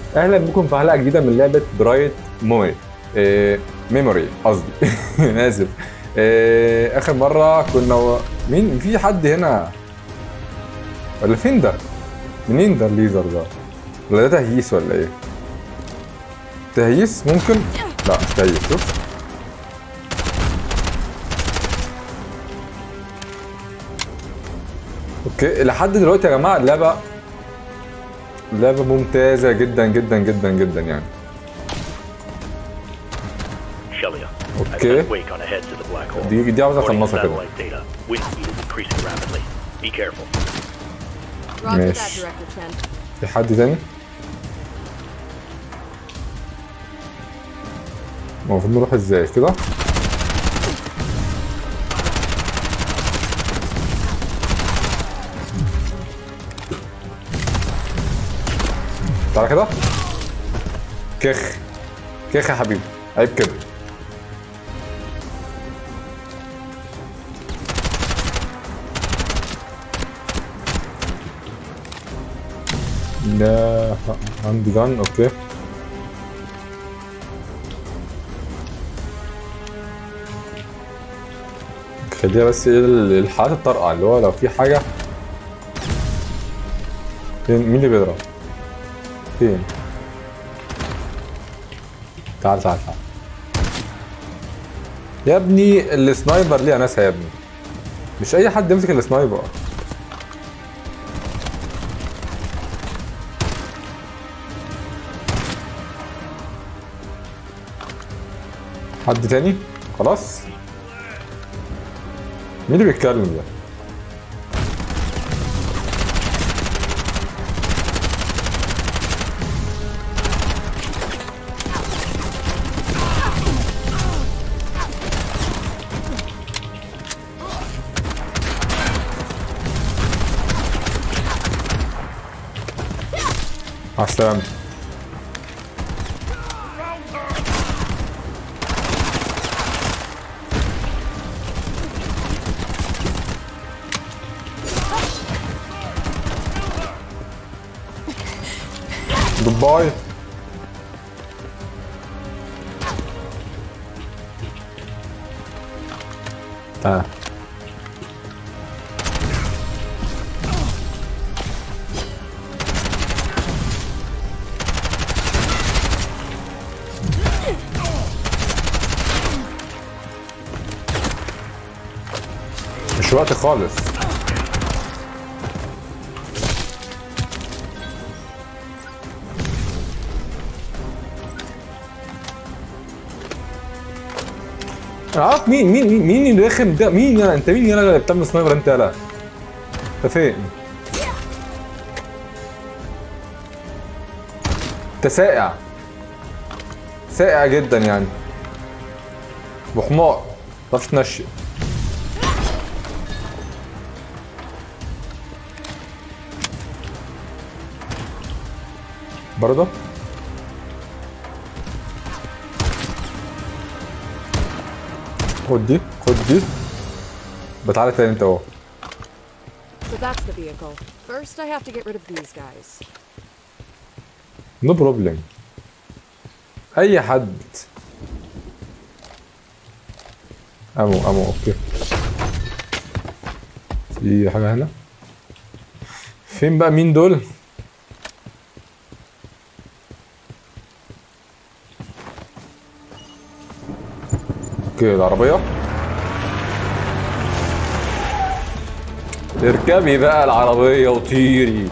اهلا بكم في حلقه جديده من لعبه برايت موي إيه ميموري قصدي انا اسف إيه اخر مره كنا و... مين في حد هنا ولا فين ده منين ده الليزر ده ولا ده تهييس ولا ايه تهييس ممكن لا مش تهييس شوف اوكي لحد دلوقتي يا جماعه اللعبه لعبه ممتازه جدا جدا جدا جدا يعني Shelia. Okay. I sent Wake on ahead to the black hole. دي دي عاوزه According to اخلصها كده satellite data, wind speed is increasing rapidly. Be careful. Roger that, ماشي. Director Chen. في حد تاني المفروض نروح ازاي كده تعالى كده كخ كخ يا حبيبي عيب كده لا عندي جان اوكي خليها بس ايه ال- الحالات الطارئة اللي هو لو في حاجة فين مين اللي بيضرب؟ فين؟ تعال تعال تعال يا ابني السنايبر ليه ناسها يا ابني مش اي حد يمسك السنايبر حد تاني خلاص مين اللي بيتكلم ده مع السلامة Goodbye. تعال مش وقت خالص انا عارف مين مين مين مين اللي رخم ده مين يا انت مين يا اللي بتعمل سنايبر انت يالا انت فين انت ساقع ساقع جدا يعني وحمار متعرفش تنشئ برضه خد دي خد دي بتعالى تاني انت اهو So that's the vehicle. First, I have to get rid of these guys. نو بروبلم اي حد امو امو اوكي في حاجه هنا فين بقى مين دول اوكي العربيه اركبي بقى العربيه وطيري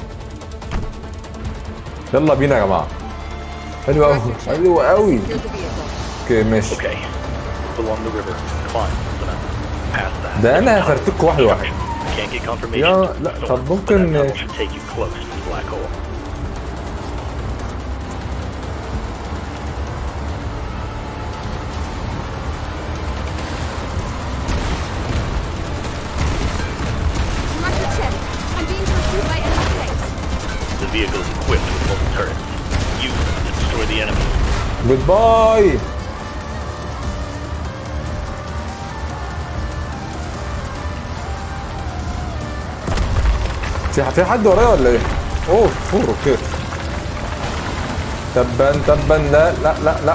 يلا بينا يا جماعه حلو قوي حلو قوي Secure the vehicle. اوكي ماشي Okay. Move along the river. Climb. Then past that. ده انا هفرتكوا واحد واحد I can't get confirmation. يا لا So, طب but ممكن that tunnel should take you close to the black hole. Director Chen, I'm being pursued by enemy tanks. The vehicle is equipped with mobile turrets. Use them to destroy the enemy. جود باي في في حد ورايا ولا ايه؟ اوه فور اوكي تبا تبا لا لا لا لا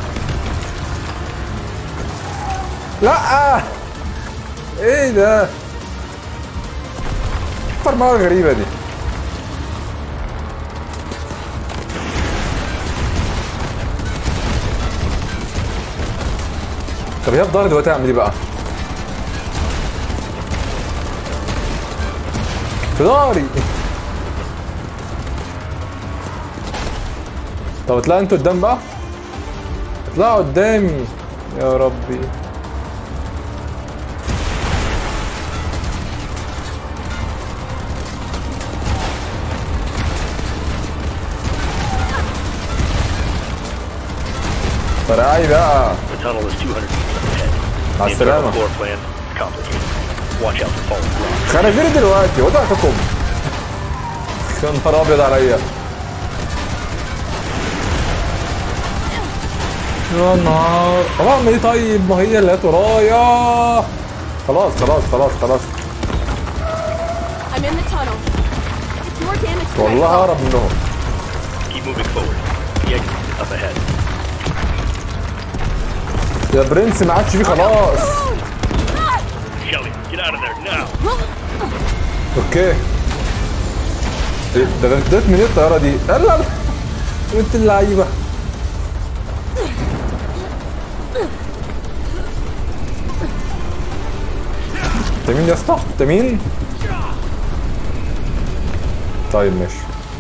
لا ايه ده الفرمايه الغريبه دي طب هي في ظهري دلوقتي اعمل ايه بقى؟ في ظهري طب اطلع انتوا قدام بقى اطلعوا قدامي يا ربي فرقعي بقى The tunnel is 200 meters up ahead. مع The internal السلامة floor plan complicated. Watch out for falling rocks. خنازير دلوقتي وضعتكم يا نهار ابيض عليا يا نهار طب اعمل ايه طيب ما هي اللي ورايا خلاص خلاص خلاص خلاص I'm in the tunnel. It's more damage than I والله thought. اهرب منهم Keep moving forward. The exit is up ahead. يا برنس ما عادش فيه خلاص Shelly, get out of there now. اوكي إيه ده ده اديت من ايه الطياره دي؟ لا لا لا. انت اللعيبه انت مين يا اسطى؟ انت مين؟ طيب ماشي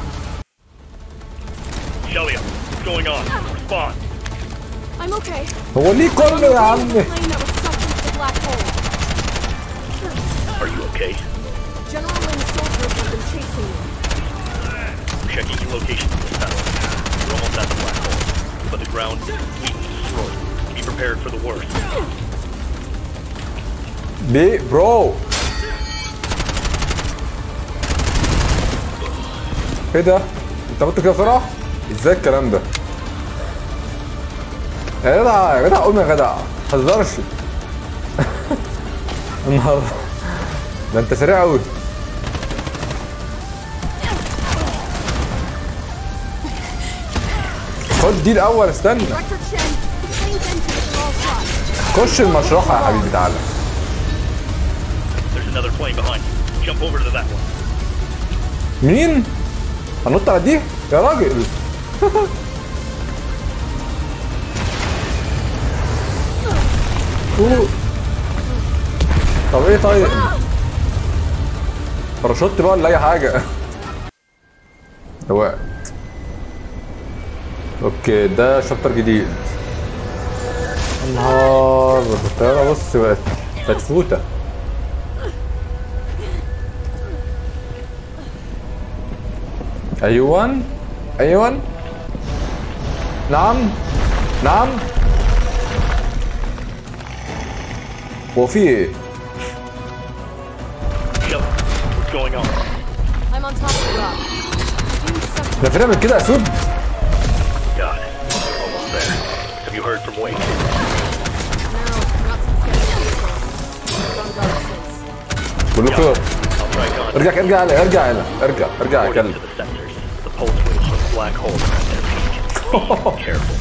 Shelly, what's going on? Respond. I'm okay. هو ليه كله يا عم؟ Plane that was sucked into the black hole. Are you okay? General Lynn's soldiers have been chasing me. Checking your location in this tunnel. You're almost at the black hole. But the ground is completely destroyed. Be prepared for the worst. ليه برو؟ ايه ده؟ انت عملت كده بسرعه؟ ازاي الكلام ده؟ يا جدع يا جدع قوم يا جدع ما تهزرش النهارده ده انت سريع قوي خد دي الاول استنى Director Chen, the plane's engines are all shot. خش المشرحه يا حبيبي تعالى There's another plane behind you. Jump over to that one. مين؟ هنط على دي؟ يا راجل أوه. طب ايه طيب؟ باراشوت بقى ولا اي حاجة؟ وقت اوكي ده شابتر جديد النهار الطيارة بص بقت فتفوتة ايوان ايوان نعم نعم هو في ايه؟ Shelly, what's going on? I'm on top of the rock. Being sucked ده فينا من كده اسود God, you're almost there. Have you heard from Wade? No, not since getting out of the Gone dark since. بقول لكم I'll try contact. ارجع ارجع هنا ارجع هنا ارجع ارجع يا According كلب to the sensors, the pulse waves from the black hole are at their peak. Be careful.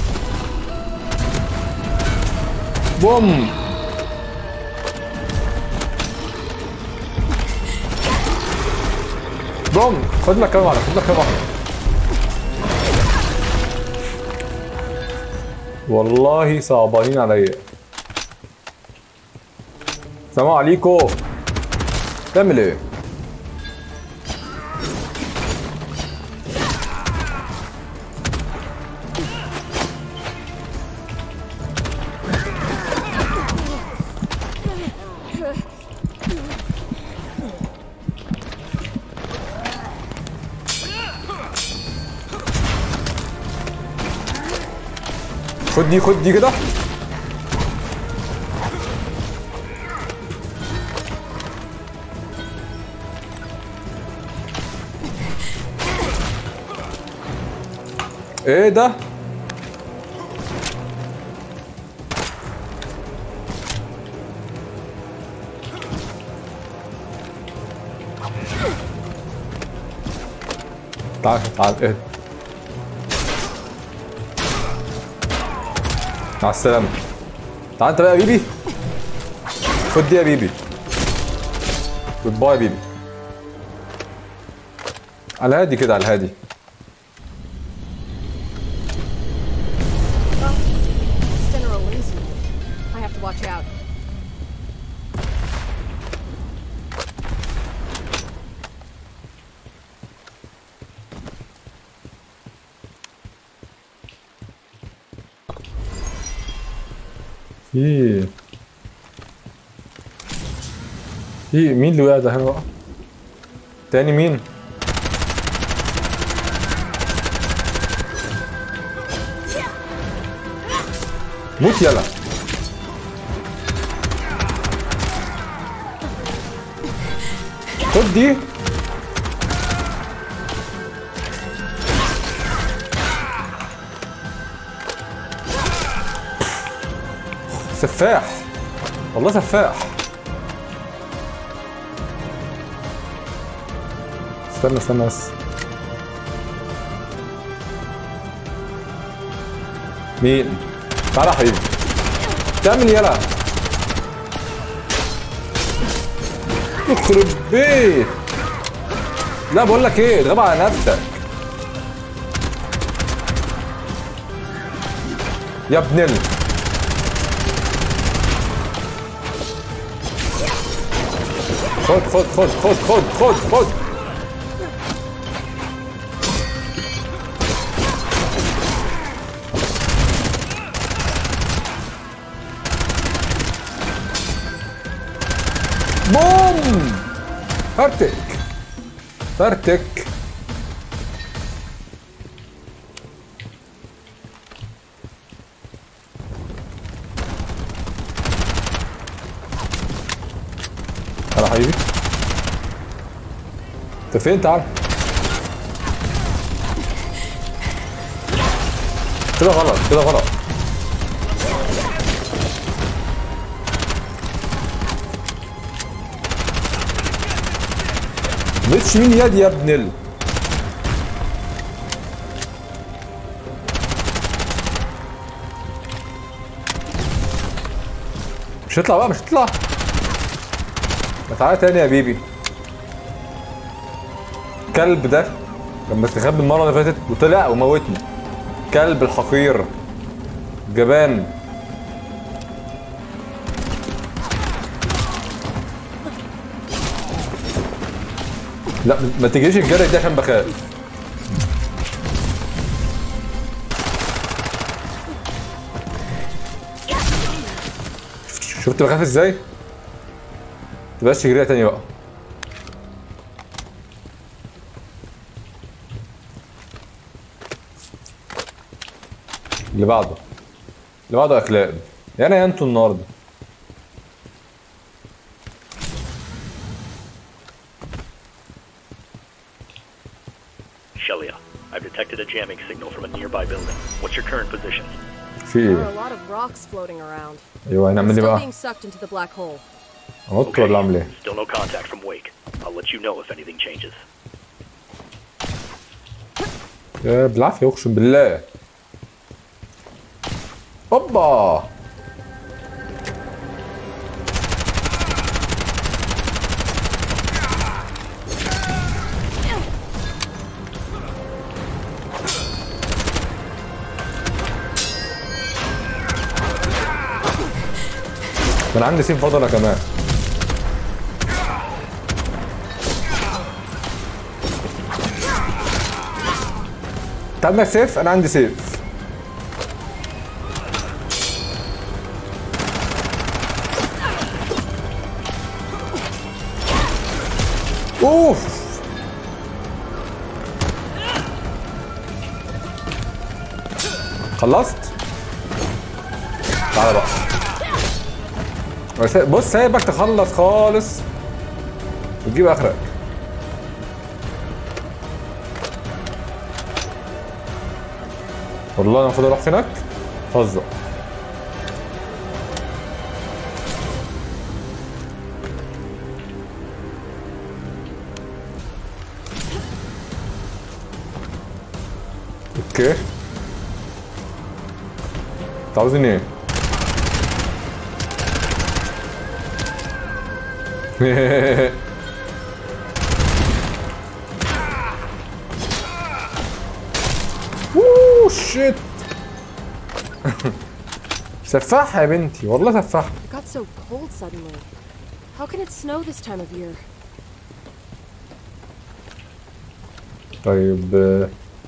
بوم بوم خد لك كام واحده خد لك كام واحده والله صعبانين عليا السلام عليكم تعمل ايه؟ خد دي خد دي كده ايه ده تعال تعال ايه مع السلامة تعال انت بقى يا بيبي خد دي يا بيبي جود باي يا بيبي على الهادي كده على الهادي It's General Lindsay. I have to watch out. في في مين اللي وقع ده هنا بقى؟ تاني مين؟ موت يلا خد دي سفاح والله سفاح استنى استنى بس مين؟ تعالى يا حبيبي تعمل يلا يخرب بيت لا بقول لك ايه اتغاب على نفسك يا ابن ال خد خد خد خد خد خد خد بوم فرتك فرتك تعالى يا حبيبي انت فين تعال كده غلط كده غلط مش مين يد يا ابن ال مش هيطلع بقى مش هيطلع ما تعالى تاني يا بيبي الكلب ده لما استخبى المره اللي فاتت وطلع وموتني كلب الحقير جبان لا ما تجريش الجري دي عشان بخاف شفت بخاف ازاي؟ تبقاش تجريها تاني بقى اللي بعده اللي بعده اخلاق يا انا يا انتوا النهارده Shelia, I've detected a jamming signal from a nearby building. What's your current position? في There are a ايه؟ lot of rocks floating around. ايوه هنعمل ايه Still بقى؟ being sucked into the black hole. انط ولا اعمل ايه؟ Still no contact from Wake. I'll let you know if anything changes. يا بالعافيه اقسم بالله اوبا ده انا عندي سيف فضله كمان انت عندك سيف انا عندي سيف اوف خلصت تعالى بقى بس- بص سايبك تخلص خالص وتجيب اخرك والله انا المفروض اروح هناك هزق اوكي انتوا عاوزين ايه؟ اوه شيت سفاحة يا بنتي والله سفاحة It got so cold suddenly. How can it snow this time of year? طيب آه.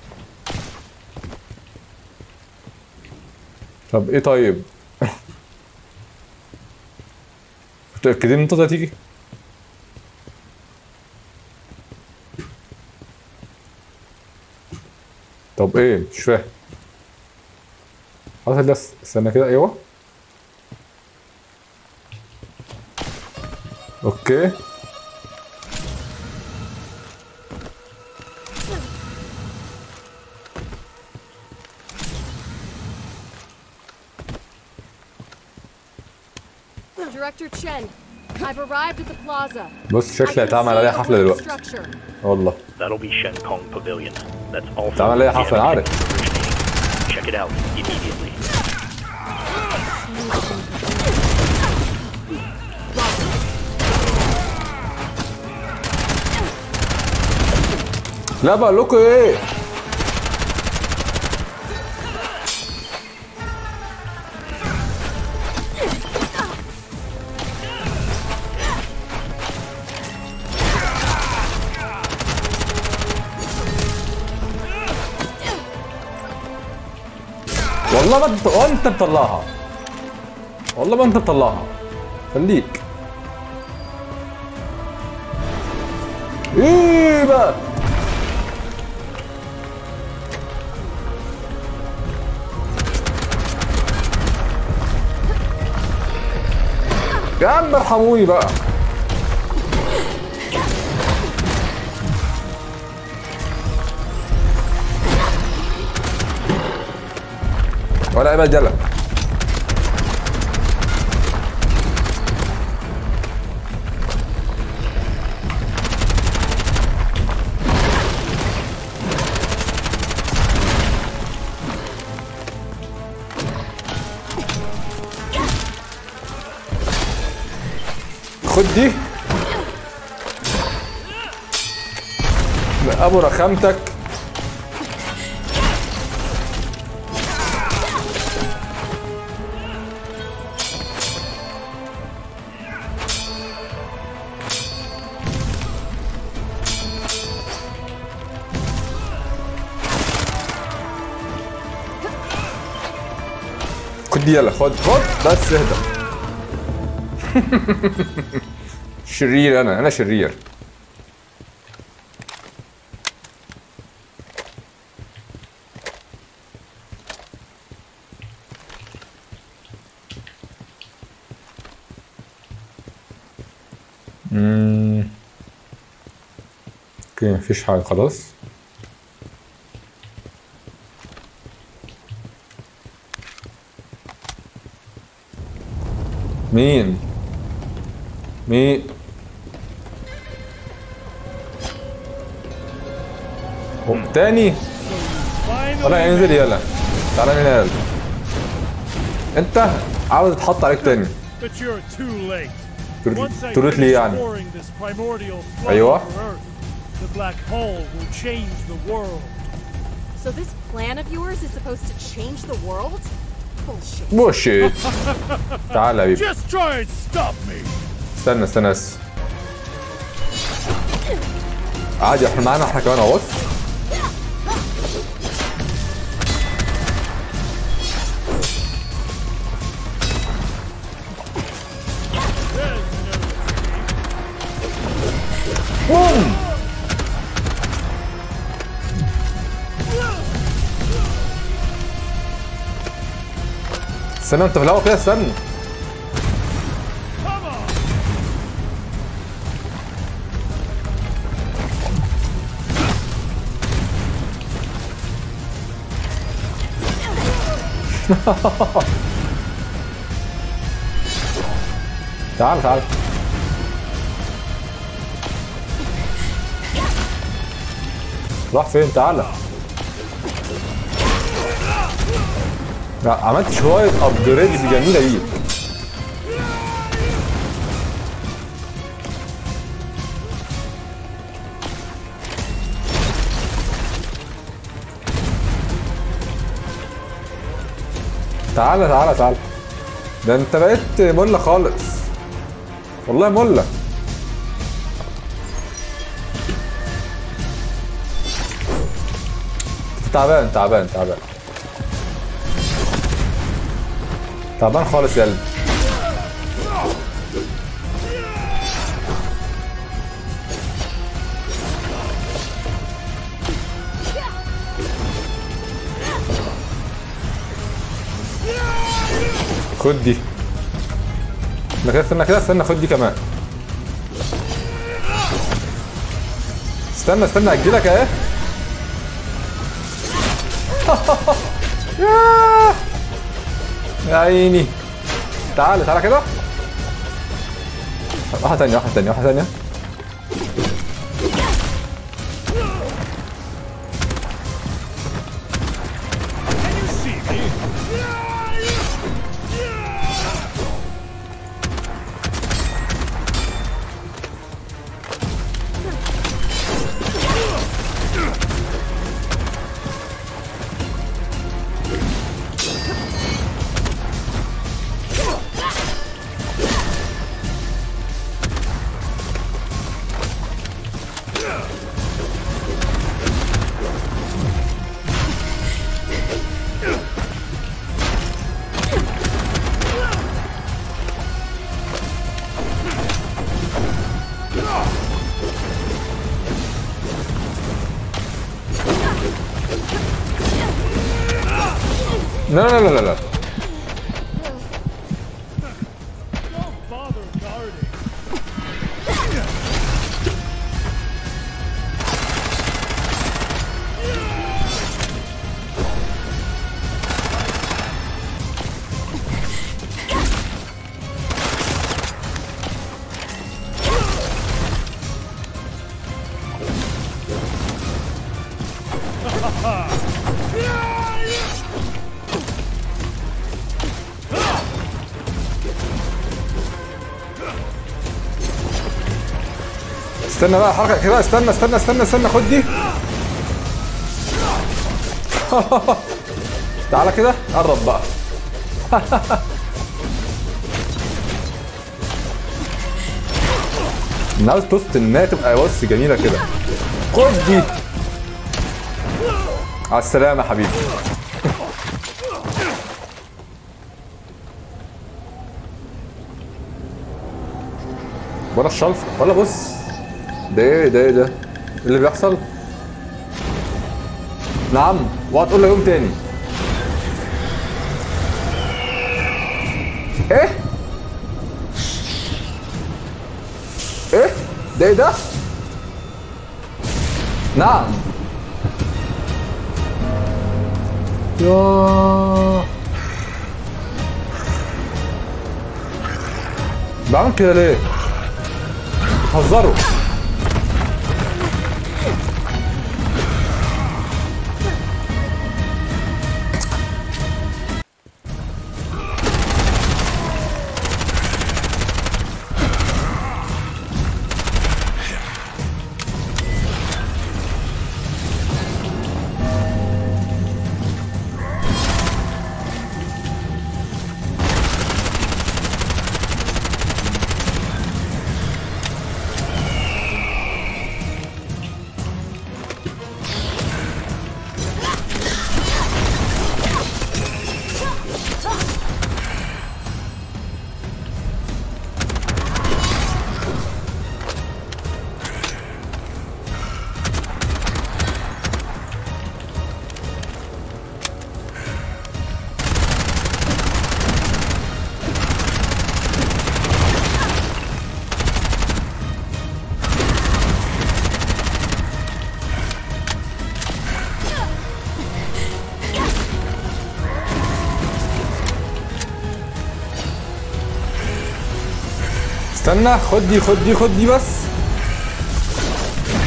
طب ايه طيب متأكدين ان انت هتيجي طب ايه مش فاهم حصل بس استنى كده ايوه اوكي Director Chen, I've arrived at the plaza. بص I شكلي can هيتعمل see عليها a حفلة wooden دلوقتي structure. والله That'll be Shen Kong Pavilion. That's also تعمل لي where the حفلة، أنا enemy عارف. is originating. Check it out immediately. لا بقول لكم ايه والله ما انت وانت مطلعها والله ما انت مطلعها خليك ايه بقى يا عم ارحموني بقى ولا ابعد يلا خد دي من ابو رخامتك خد دي يلا خد خد بس اهدى شرير انا انا شرير مم. اوكي مفيش حاجة خلاص مين مين هو تاني ولا ينزل يلا تعالى هنا يلا انت عاوز تحط عليك تاني But you're too late. تر- Once I تروت finish لي يعني exploring this primordial flow أيوة. of Earth, the black hole will change the world. So this plan of yours is supposed to change the world? Bullshit. بوشيت تعال يا حبيبي Just try and stop me. استنى استنى بس عادي احنا معانا احنا كمان اهوت بوم استنى انت في الاول كده استنى Come on. تعال تعال راح فين تعال لا، عملت شويه ابجريدز جميله ليه تعالى تعالى تعالى ده انت بقيت مله خالص والله مله تعبان تعبان تعبان تعبان خالص يا قلبي خد دي انا كده استنى كده استنى خد دي كمان استنى استنى اجيلك اهي ياه. يا عيني تعالى تعالى كده واحدة تانية واحدة تانية واحدة تانية Can you see me? لا لا لا لا لا Don't bother guarding. استنى بقى حركة كده استنى استنى استنى استنى خد دي تعالى كده قرب بقى انا عاوز توست انها تبقى بص جميله كده خد دي على السلامه يا حبيبي ولا الشلف ولا بص ده ايه ده ايه ده ايه اللي بيحصل نعم وهتقول له يوم تاني ايه ايه ده ايه ده نعم يا بعمل كده ليه بتهزروا استنى خد دي خد دي خد دي بس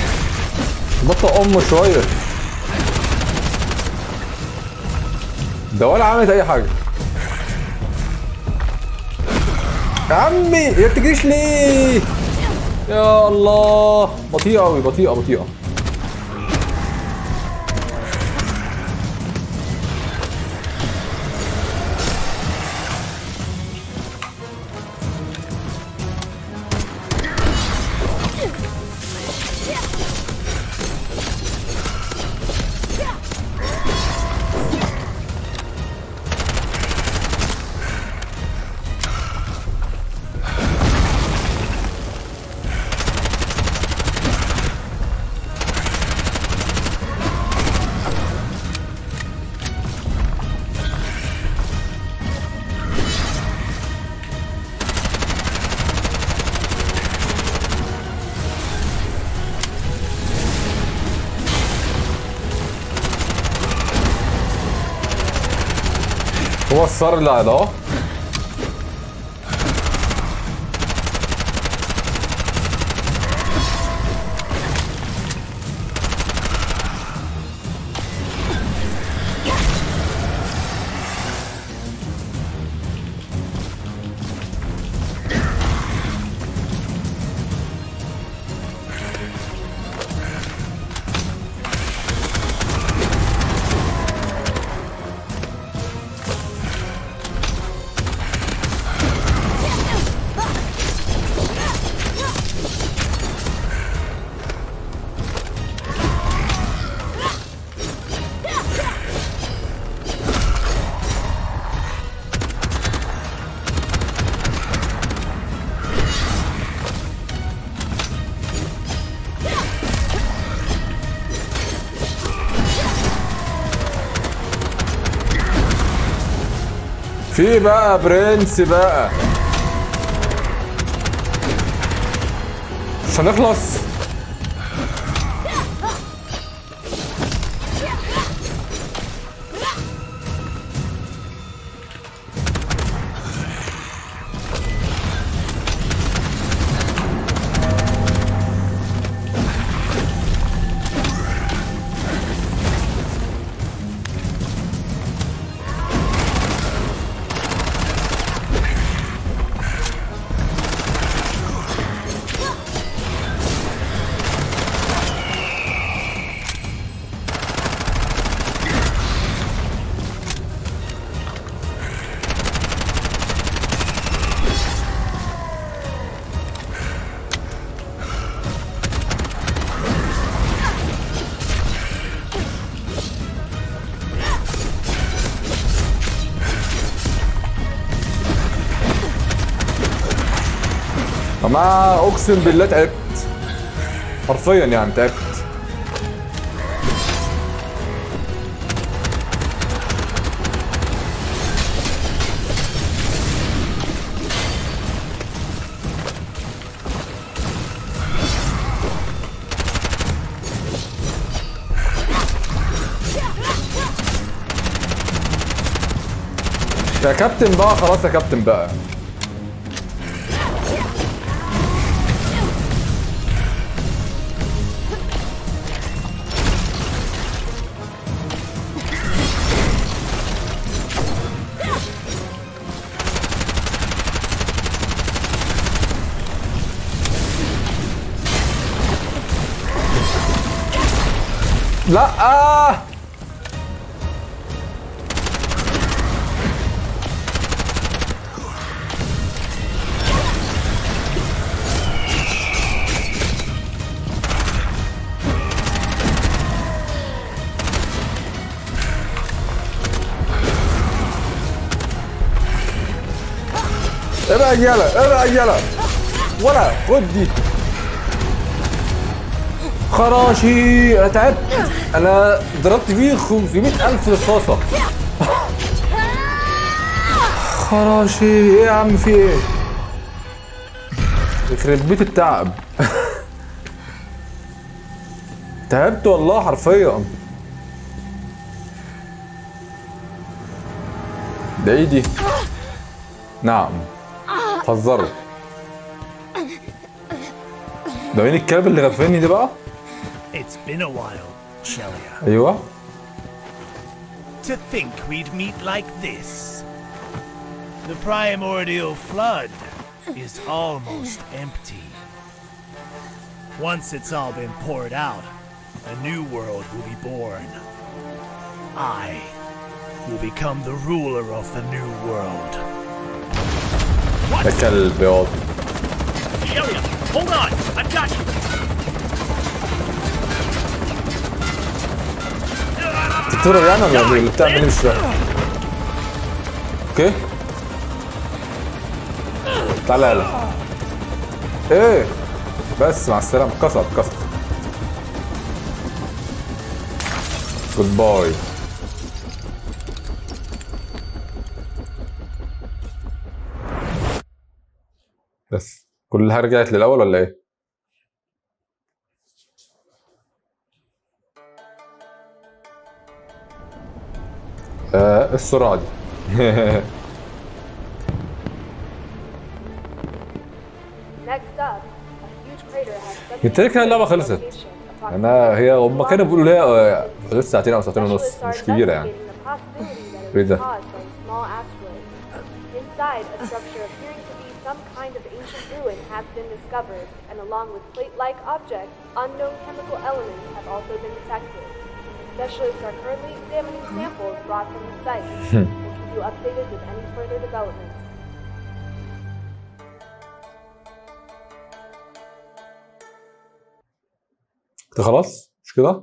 بطأ امه شويه ده ولا عملت اي حاجه يا عمي يا بتجريش ليه يا الله بطيئه قوي بطيئه بطيئه هو الصرلع ده اهو في بقى برنس بقى مش هنخلص ما اقسم بالله تعبت حرفيا يعني تعبت يا كابتن بقى خلاص يا كابتن بقى لا آه. ابعد يلا ابعد يلا ولا خد دي خراشي انا تعبت انا ضربت فيه 500 الف رصاصه خراشي ايه يا عم في ايه يخرب بيت التعب تعبت والله حرفيا ده ايه دي نعم هزروا ده مين الكلب اللي غفلني دي بقى It's been a while, Shelia. ايوه to think we'd meet like this. The primordial flood is almost empty. Once it's all been poured out, a new world will be born. I will become the ruler of the new world. ده كلب ياض Shelia, hold on! I've got you! تتفرج يعني ولا اللي بتعمل ايه مش فاهم اوكي تعالى يلا ايه بس مع السلامة كسر كسر جود باي بس كلها رجعت للأول ولا ايه؟ آه السرعة دي Next up, a huge crater has قلت لك اللعبة خلصت انا هي هم كانوا بيقولوا ليها آه، غير ساعتين او ساعتين ونص مش كبيرة يعني ايه ده؟ Inside, a structure appearing to be some kind of ancient ruin has been discovered, and along with plate-like objects, unknown chemical elements have also been detected. Specialists are currently examining samples brought from the site. We'll keep you updated with any further developments. انت خلاص مش كده؟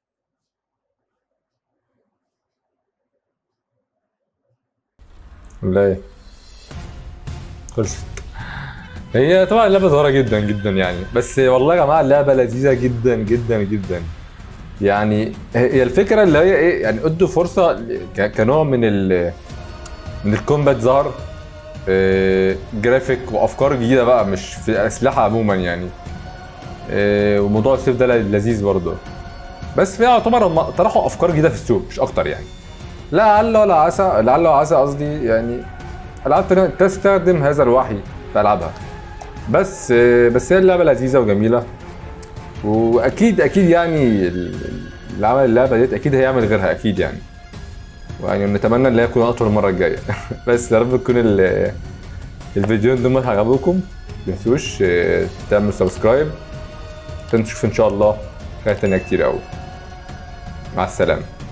ولا ايه؟ خلصت هي طبعا اللعبة صغيرة جدا جدا يعني بس والله يا جماعة اللعبة لذيذة جدا جدا جدا يعني هي الفكرة اللي هي ايه يعني ادوا فرصة ك- كنوع من ال من الكومبات ظهر آه، جرافيك وافكار جديدة بقى مش في الاسلحة عموما يعني آه، وموضوع السيف ده لذيذ برضه بس في يعتبر هم طرحوا افكار جديده في السوق مش اكتر يعني لعل ولا عسى لعل وعسى قصدي يعني العاب تانية تستخدم هذا الوحي في العابها بس آه، بس هي اللعبه لذيذه وجميله واكيد اكيد يعني ال- اللي عمل اللعبه ديت اكيد هيعمل غيرها اكيد يعني ويعني نتمنى ان هي تكون اطول المره الجايه بس يا رب تكون ال- الفيديوهين دول عجبوكم متنسوش آه، تعملوا سبسكرايب نشوف ان شاء الله حاجات تانية كتير قوي مع السلامه